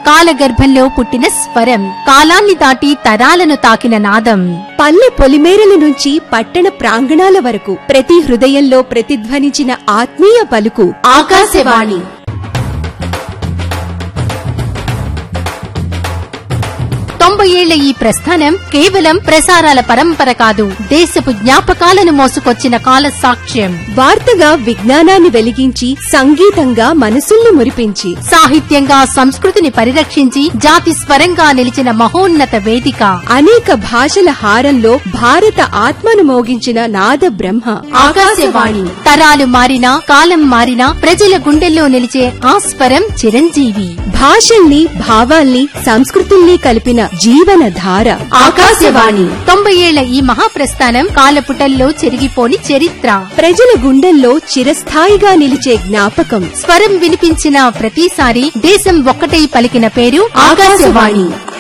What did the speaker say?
కాలగర్భంలో పుట్టిన స్వరం కాలాన్ని దాటి తరాలను తాకిన నాదం పల్లె పొలిమేరల నుంచి పట్టణ ప్రాంగణాల వరకు ప్రతి హృదయంలో ప్రతిధ్వనించిన ఆత్మీయ పలుకు ఆకాశవాణి తొంభై ఏళ్ల ఈ ప్రస్థానం కేవలం ప్రసారాల పరంపర కాదు దేశపు జ్ఞాపకాలను మోసుకొచ్చిన కాల సాక్ష్యం వార్తగా విజ్ఞానాన్ని వెలిగించి సంగీతంగా మనసుల్ని మురిపించి సాహిత్యంగా సంస్కృతిని పరిరక్షించి జాతి స్వరంగా నిలిచిన మహోన్నత వేదిక అనేక భాషల హారంలో భారత ఆత్మను మోగించిన నాద బ్రహ్మ ఆకాశవాణి తరాలు మారినా కాలం మారినా ప్రజల గుండెల్లో నిలిచే ఆ స్వరం చిరంజీవి భాషల్ని భావాల్ని సంస్కృతుల్ని కలిపిన జీవన ధార ఆకాశవాణి తొంభై ఏళ్ల ఈ మహాప్రస్థానం కాలపుటల్లో చెరిగిపోని చరిత్ర ప్రజల గుండెల్లో చిరస్థాయిగా నిలిచే జ్ఞాపకం స్వరం వినిపించిన ప్రతిసారి దేశం ఒక్కటై పలికిన పేరు ఆకాశవాణి